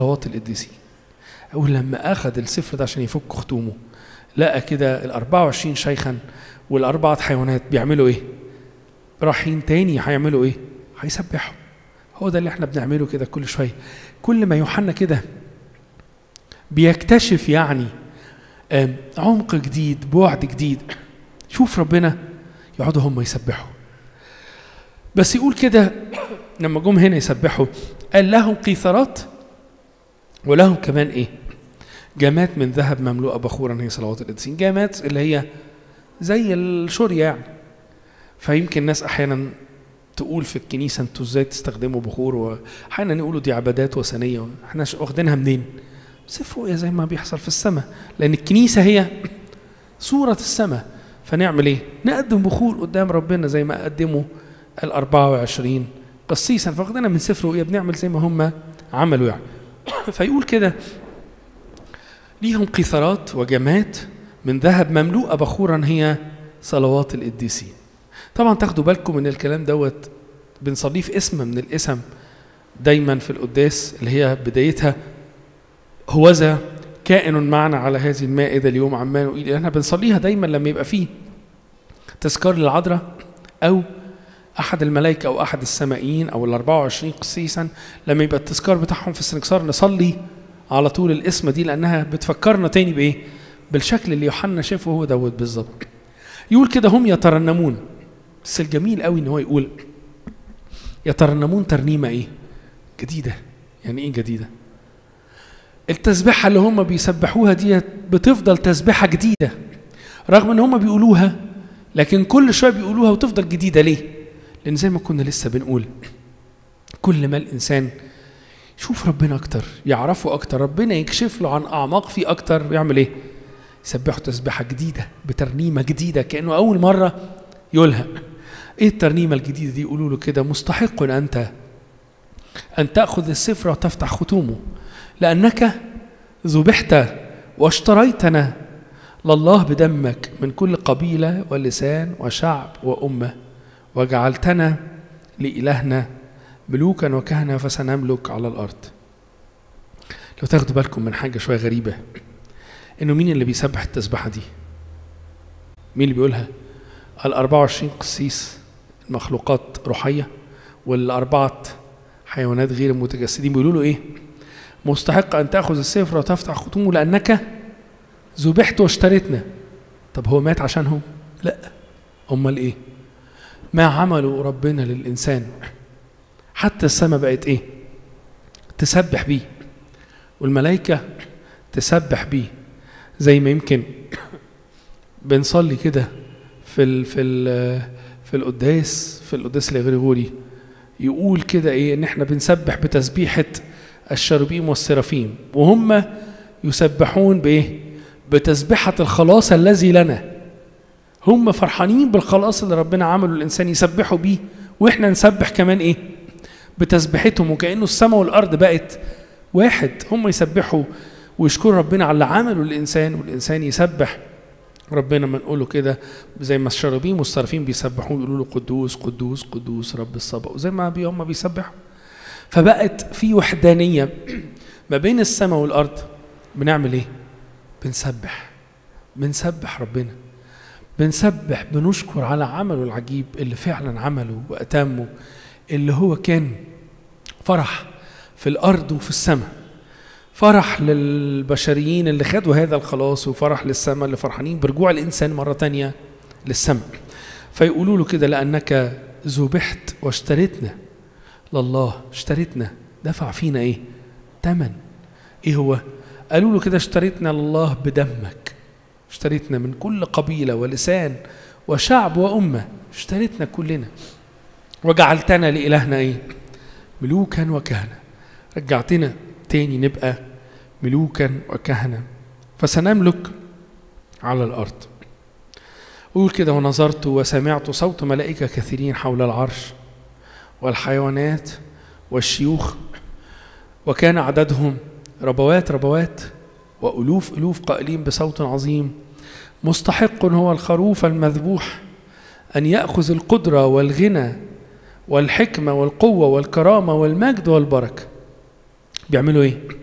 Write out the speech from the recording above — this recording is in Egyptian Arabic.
صلوات القديسين أقول لما أخذ السفر ده عشان يفك ختومه لقى كده ال 24 شيخا والأربعة حيوانات بيعملوا إيه؟ رايحين تاني هيعملوا إيه؟ هيسبحوا هو ده اللي احنا بنعمله كده كل شوية كل ما يوحنا كده بيكتشف يعني آم، عمق جديد بعد جديد شوف ربنا يقعدوا هم يسبحوا بس يقول كده لما جم هنا يسبحوا قال لهم قيثارات ولهم كمان ايه جامات من ذهب مملوءه بخورا هي صلوات القديسين جامات اللي هي زي الشورية يعني فيمكن ناس احيانا تقول في الكنيسه انتوا ازاي تستخدموا بخور واحيانا يقولوا دي عبادات وثنيه احنا ش- واخدينها منين؟ سفروا يا زي ما بيحصل في السماء لان الكنيسه هي صوره السماء فنعمل ايه؟ نقدم بخور قدام ربنا زي ما قدموا ال 24 قسيسا فاخدنا من سفر وإيه بنعمل زي ما هم عملوا يعني فيقول كده ليهم قيثارات وجمات من ذهب مملوءة بخورا هي صلوات القديسين طبعا تاخدوا بالكم من الكلام دوت بنصليه في اسم من الاسم دايما في القداس اللي هي بدايتها هوذا كائن معنا على هذه المائدة اليوم عمان وإلى احنا بنصليها دايما لما يبقى فيه تذكار للعذراء أو أحد الملائكة أو أحد السمائيين أو ال 24 قسيسا لما يبقى التذكار بتاعهم في السنكسار نصلي على طول الاسم دي لأنها بتفكرنا تاني بإيه؟ بالشكل اللي يوحنا شافه هو دوت بالظبط. يقول كده هم يترنمون بس الجميل قوي إن هو يقول يترنمون ترنيمة إيه؟ جديدة. يعني إيه جديدة؟ التسبيحة اللي هم بيسبحوها دي بتفضل تسبيحة جديدة رغم إن هم بيقولوها لكن كل شوية بيقولوها وتفضل جديدة ليه؟ لأن زي ما كنا لسه بنقول كل ما الإنسان يشوف ربنا أكتر يعرفه أكتر ربنا يكشف له عن أعماق فيه أكتر يعمل إيه؟ يسبحه تسبيحة جديدة بترنيمة جديدة كأنه أول مرة يقولها إيه الترنيمة الجديدة دي يقولوا له كده مستحق أنت أن تأخذ السفر وتفتح ختومه لأنك ذبحت واشتريتنا لله بدمك من كل قبيلة ولسان وشعب وأمة وجعلتنا لإلهنا ملوكا وكهنة فسنملك على الأرض لو تاخدوا بالكم من حاجة شوية غريبة إنه مين اللي بيسبح التسبحة دي مين اللي بيقولها ال 24 قسيس المخلوقات روحية والأربعة حيوانات غير متجسدين بيقولوا له إيه مستحق أن تأخذ السفر وتفتح ختومه لأنك ذبحت واشتريتنا طب هو مات عشانهم لا امال ايه ما عمله ربنا للانسان حتى السماء بقت ايه تسبح بيه والملائكه تسبح بيه زي ما يمكن بنصلي كده في ال في ال في القداس في القداس الغريغوري يقول كده ايه ان احنا بنسبح بتسبيحه الشروبيم والسرافيم وهم يسبحون بايه بتسبحة الخلاص الذي لنا هم فرحانين بالخلاص اللي ربنا عمله الإنسان يسبحوا بيه وإحنا نسبح كمان إيه بتسبيحتهم وكأنه السماء والأرض بقت واحد هم يسبحوا ويشكروا ربنا على اللي عمله الإنسان والإنسان يسبح ربنا ما نقوله كده زي ما الشرابين والصرافين بيسبحوا يقولوا له قدوس قدوس قدوس رب الصبا وزي ما بي هم بيسبحوا فبقت في وحدانية ما بين السماء والأرض بنعمل إيه؟ بنسبح بنسبح ربنا بنسبح بنشكر على عمله العجيب اللي فعلا عمله وأتمه اللي هو كان فرح في الأرض وفي السماء فرح للبشريين اللي خدوا هذا الخلاص وفرح للسماء اللي فرحانين برجوع الإنسان مرة تانية للسماء فيقولوا له كده لأنك ذبحت واشتريتنا لله اشتريتنا دفع فينا ايه تمن ايه هو قالوا له كده اشتريتنا لله بدمك اشتريتنا من كل قبيلة ولسان وشعب وأمة اشتريتنا كلنا وجعلتنا لإلهنا ايه ملوكا وكهنة رجعتنا تاني نبقى ملوكا وكهنة فسنملك على الأرض قول كده ونظرت وسمعت صوت ملائكة كثيرين حول العرش والحيوانات والشيوخ وكان عددهم ربوات ربوات وألوف ألوف قائلين بصوت عظيم مستحق هو الخروف المذبوح أن يأخذ القدرة والغنى والحكمة والقوة والكرامة والمجد والبركة بيعملوا إيه؟